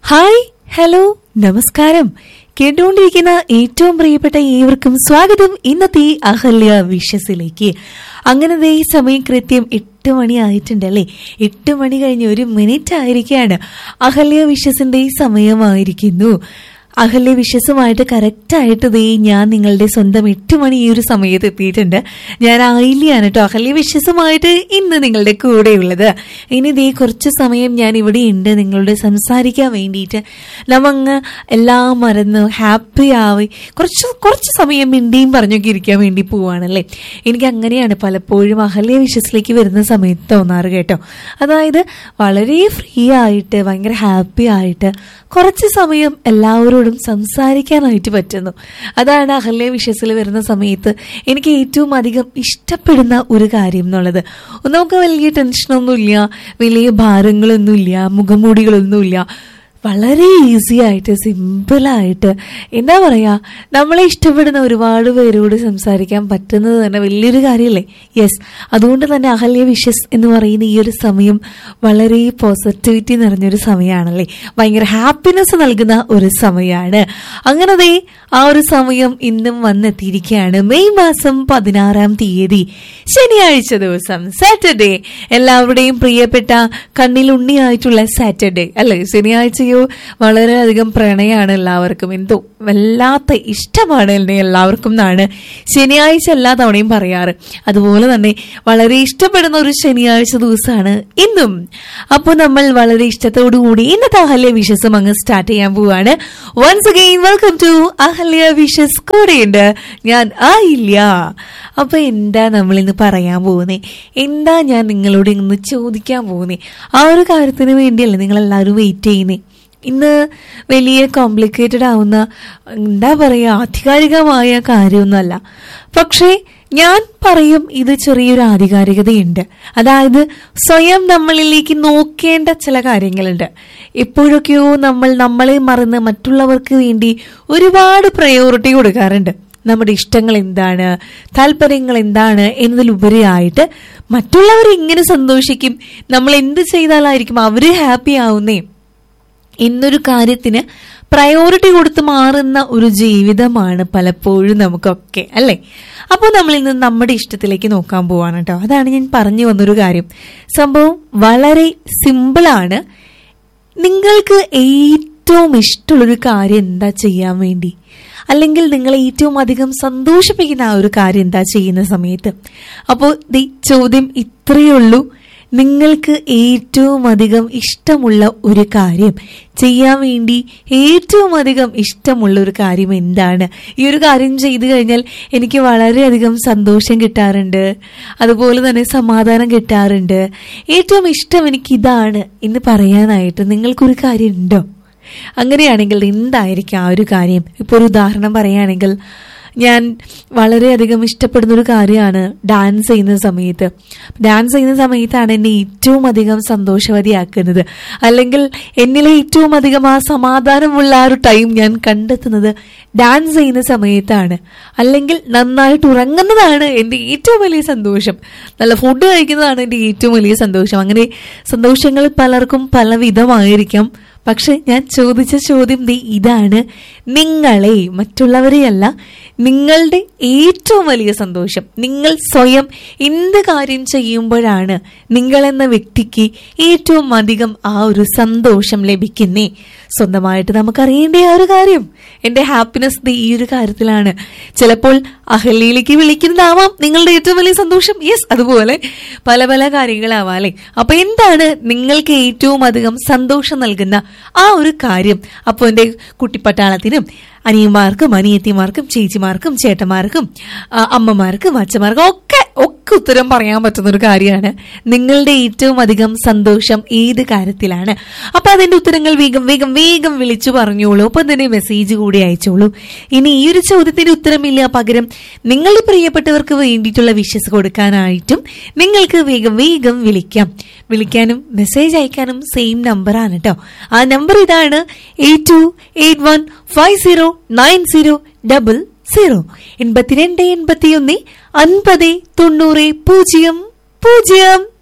hi hello നമസ്കാരം കേട്ടുകൊണ്ടിരിക്കുന്ന ഏറ്റവും പ്രിയപ്പെട്ട ഏവർക്കും സ്വാഗതം ഇന്നത്തെ അഹല്യ വിഷസിലേക്ക് അങ്ങനെ ദേ ഈ സമയം കൃത്യം എട്ട് മണി ആയിട്ടുണ്ടല്ലേ എട്ട് മണി കഴിഞ്ഞ് ഒരു മിനിറ്റ് ആയിരിക്കുകയാണ് അഹല്യ വിഷസിന്റെ സമയമായിരിക്കുന്നു അഹല്യ വിശ്വസുമായിട്ട് കറക്റ്റായിട്ട് ദേ ഞാൻ നിങ്ങളുടെ സ്വന്തം എട്ട് മണി ഈ ഒരു സമയത്ത് എത്തിയിട്ടുണ്ട് ഞാൻ ആയില്യാണ് കേട്ടോ അഹല്യ വിശ്വസുമായിട്ട് ഇന്ന് നിങ്ങളുടെ കൂടെയുള്ളത് ഇനി ദേ കുറച്ച് സമയം ഞാൻ ഇവിടെ ഉണ്ട് നിങ്ങളോട് സംസാരിക്കാൻ വേണ്ടിയിട്ട് നമ്മങ്ങ് എല്ലാം മറന്ന് ഹാപ്പി ആയി കുറച്ച് കുറച്ച് സമയം മിണ്ടിയും പറഞ്ഞൊക്കെ ഇരിക്കാൻ വേണ്ടി പോവാണല്ലേ എനിക്ക് അങ്ങനെയാണ് പലപ്പോഴും അഹല്യ വിശ്വസിലേക്ക് വരുന്ന സമയത്ത് തോന്നാറ് കേട്ടോ അതായത് വളരെ ഫ്രീ ആയിട്ട് ഭയങ്കര ഹാപ്പി ആയിട്ട് കുറച്ച് സമയം എല്ലാവരോടും സംസാരിക്കാനായിട്ട് പറ്റുന്നു അതാണ് അഹല്യ വിഷയത്തിൽ വരുന്ന സമയത്ത് എനിക്ക് ഏറ്റവും അധികം ഇഷ്ടപ്പെടുന്ന ഒരു കാര്യം എന്നുള്ളത് നമുക്ക് വലിയ ടെൻഷനൊന്നുമില്ല വലിയ ഭാരങ്ങളൊന്നുമില്ല മുഖംമൂടികളൊന്നുമില്ല വളരെ ഈസി ആയിട്ട് സിമ്പിളായിട്ട് എന്താ പറയുക നമ്മളെ ഇഷ്ടപ്പെടുന്ന ഒരുപാട് പേരോട് സംസാരിക്കാൻ പറ്റുന്നത് തന്നെ വലിയൊരു കാര്യമല്ലേ യെസ് അതുകൊണ്ട് തന്നെ അഹല്യ വിഷസ് എന്ന് പറയുന്ന ഈ ഒരു സമയം വളരെ പോസിറ്റിവിറ്റി നിറഞ്ഞൊരു സമയമാണല്ലേ ഭയങ്കര ഹാപ്പിനെസ് നൽകുന്ന ഒരു സമയമാണ് അങ്ങനെ ദേ ആ ഒരു സമയം ഇന്നും വന്നെത്തിയിരിക്കുകയാണ് മെയ് മാസം പതിനാറാം തീയതി ശനിയാഴ്ച ദിവസം സാറ്റർഡേ എല്ലാവരുടെയും പ്രിയപ്പെട്ട കണ്ണിലുണ്ണിയായിട്ടുള്ള സാറ്റർഡേ അല്ലേ ശനിയാഴ്ചയോ വളരെയധികം പ്രണയമാണ് എല്ലാവർക്കും എന്തോ വല്ലാത്ത ഇഷ്ടമാണ് എന്നെ എല്ലാവർക്കും എന്നാണ് ശനിയാഴ്ച എല്ലാ തവണയും പറയാറ് അതുപോലെ തന്നെ വളരെ ഇഷ്ടപ്പെടുന്ന ഒരു ശനിയാഴ്ച ദിവസമാണ് ഇന്നും അപ്പോൾ നമ്മൾ വളരെ ഇഷ്ടത്തോടു കൂടി ഇന്നത്തെ അഹല്യ വിഷസം അങ്ങ് സ്റ്റാർട്ട് ചെയ്യാൻ പോവാണ് once again welcome to Ahalya wishes കൂടെയുണ്ട് ഞാൻ ആയില്ല അപ്പൊ എന്താ നമ്മൾ ഇന്ന് പറയാൻ പോകുന്നേ എന്താ ഞാൻ നിങ്ങളോട് ഇന്ന് ചോദിക്കാൻ പോകുന്നേ ആ ഒരു കാര്യത്തിന് വേണ്ടിയല്ലേ നിങ്ങൾ എല്ലാവരും വെയിറ്റ് ചെയ്യുന്നേ ഇന്ന് വലിയ കോംപ്ലിക്കേറ്റഡ് ആവുന്ന എന്താ പറയുക ആധികാരികമായ കാര്യമൊന്നുമല്ല പക്ഷേ ഞാൻ പറയും ഇത് ചെറിയൊരു ആധികാരികതയുണ്ട് അതായത് സ്വയം നമ്മളിലേക്ക് നോക്കേണ്ട ചില കാര്യങ്ങളുണ്ട് എപ്പോഴൊക്കെയോ നമ്മൾ നമ്മളെ മറന്ന് മറ്റുള്ളവർക്ക് വേണ്ടി ഒരുപാട് പ്രയോറിറ്റി കൊടുക്കാറുണ്ട് നമ്മുടെ ഇഷ്ടങ്ങൾ എന്താണ് താല്പര്യങ്ങൾ എന്താണ് എന്നതിലുപരിയായിട്ട് മറ്റുള്ളവർ എങ്ങനെ സന്തോഷിക്കും നമ്മൾ എന്ത് ചെയ്താലായിരിക്കും അവര് ഹാപ്പി ആവുന്നേ എന്നൊരു കാര്യത്തിന് പ്രയോറിറ്റി കൊടുത്ത് മാറുന്ന ഒരു ജീവിതമാണ് പലപ്പോഴും നമുക്കൊക്കെ അല്ലേ അപ്പോൾ നമ്മൾ ഇന്ന് നമ്മുടെ ഇഷ്ടത്തിലേക്ക് നോക്കാൻ പോവാണ് കേട്ടോ അതാണ് ഞാൻ പറഞ്ഞു വന്നൊരു കാര്യം സംഭവം വളരെ സിമ്പിളാണ് നിങ്ങൾക്ക് ഏറ്റവും ഇഷ്ടമുള്ളൊരു കാര്യം എന്താ ചെയ്യാൻ വേണ്ടി അല്ലെങ്കിൽ നിങ്ങളെ ഏറ്റവും അധികം സന്തോഷിപ്പിക്കുന്ന ആ ഒരു കാര്യം എന്താ ചെയ്യുന്ന സമയത്ത് അപ്പോൾ ഈ ചോദ്യം ഇത്രയേ ഉള്ളൂ നിങ്ങൾക്ക് ഏറ്റവും അധികം ഇഷ്ടമുള്ള ഒരു കാര്യം ചെയ്യാൻ വേണ്ടി ഏറ്റവും അധികം ഇഷ്ടമുള്ള ഒരു കാര്യം എന്താണ് ഈ ഒരു കാര്യം ചെയ്തു കഴിഞ്ഞാൽ എനിക്ക് വളരെയധികം സന്തോഷം കിട്ടാറുണ്ട് അതുപോലെ തന്നെ സമാധാനം കിട്ടാറുണ്ട് ഏറ്റവും ഇഷ്ടം എനിക്ക് ഇതാണ് എന്ന് പറയാനായിട്ട് നിങ്ങൾക്കൊരു കാര്യം ഉണ്ടോ അങ്ങനെയാണെങ്കിൽ എന്തായിരിക്കും ആ ഒരു കാര്യം ഇപ്പോൾ ഒരു ഉദാഹരണം പറയുകയാണെങ്കിൽ ഞാൻ വളരെയധികം ഇഷ്ടപ്പെടുന്ന ഒരു കാര്യമാണ് ഡാൻസ് ചെയ്യുന്ന സമയത്ത് ഡാൻസ് ചെയ്യുന്ന സമയത്താണ് എന്നെ ഏറ്റവും അധികം സന്തോഷവതിയാക്കുന്നത് അല്ലെങ്കിൽ എന്നിലെ ഏറ്റവും അധികം ആ സമാധാനമുള്ള ആ ഒരു ടൈം ഞാൻ കണ്ടെത്തുന്നത് ഡാൻസ് ചെയ്യുന്ന സമയത്താണ് അല്ലെങ്കിൽ നന്നായിട്ട് ഉറങ്ങുന്നതാണ് എൻ്റെ ഏറ്റവും വലിയ സന്തോഷം നല്ല ഫുഡ് കഴിക്കുന്നതാണ് എൻ്റെ ഏറ്റവും വലിയ സന്തോഷം അങ്ങനെ സന്തോഷങ്ങൾ പലർക്കും പല വിധമായിരിക്കാം പക്ഷെ ഞാൻ ചോദിച്ച ചോദ്യം ദേ ഇതാണ് നിങ്ങളെ മറ്റുള്ളവരെയല്ല നിങ്ങളുടെ ഏറ്റവും വലിയ സന്തോഷം നിങ്ങൾ സ്വയം എന്ത് കാര്യം ചെയ്യുമ്പോഴാണ് നിങ്ങൾ എന്ന വ്യക്തിക്ക് ഏറ്റവും അധികം ആ ഒരു സന്തോഷം ലഭിക്കുന്നേ സ്വന്തമായിട്ട് നമുക്കറിയേണ്ട ആ ഒരു കാര്യം എന്റെ ഹാപ്പിനെസ് ഈ ഒരു കാര്യത്തിലാണ് ചിലപ്പോൾ അഹല്യയിലേക്ക് വിളിക്കുന്നതാവാം നിങ്ങളുടെ ഏറ്റവും വലിയ സന്തോഷം യെസ് അതുപോലെ പല പല കാര്യങ്ങളാവാം അല്ലെ അപ്പൊ എന്താണ് നിങ്ങൾക്ക് ഏറ്റവും അധികം സന്തോഷം നൽകുന്ന ആ ഒരു കാര്യം അപ്പോൾ എന്റെ കുട്ടിപ്പട്ടാളത്തിനും അനിയന്മാർക്കും അനിയത്തിമാർക്കും ചേച്ചിമാർക്കും ചേട്ടന്മാർക്കും അമ്മമാർക്കും അച്ഛന്മാർക്കും ഒക്കെ ഒക്കെ ഉത്തരം പറയാൻ പറ്റുന്ന ഒരു കാര്യമാണ് നിങ്ങളുടെ ഏറ്റവും അധികം സന്തോഷം ഏത് കാര്യത്തിലാണ് അപ്പൊ അതിന്റെ ഉത്തരങ്ങൾ വേഗം വേഗം വേഗം വിളിച്ചു പറഞ്ഞോളൂ ഒപ്പം തന്നെ മെസ്സേജ് കൂടി അയച്ചോളൂ ഇനി ഈ ഒരു ചോദ്യത്തിന് ഉത്തരമില്ല പകരം നിങ്ങളുടെ പ്രിയപ്പെട്ടവർക്ക് വേണ്ടിയിട്ടുള്ള വിഷസ് കൊടുക്കാനായിട്ടും നിങ്ങൾക്ക് വേഗം വേഗം വിളിക്കാം വിളിക്കാനും മെസ്സേജ് അയക്കാനും സെയിം നമ്പറാണ് കേട്ടോ ആ നമ്പർ ഇതാണ് eight two eight one five zero nine zero double zero എൺപത്തിരണ്ട് എൺപത്തിയൊന്ന് അൻപത് തൊണ്ണൂറ് പൂജ്യം പൂജ്യം